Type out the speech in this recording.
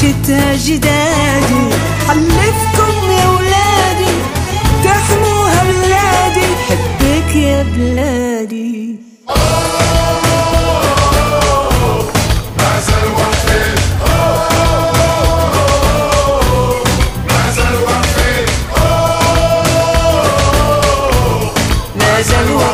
عشتها جدادي حلفكم يا ولادي تحموها بلادي حبك يا بلادي ما زال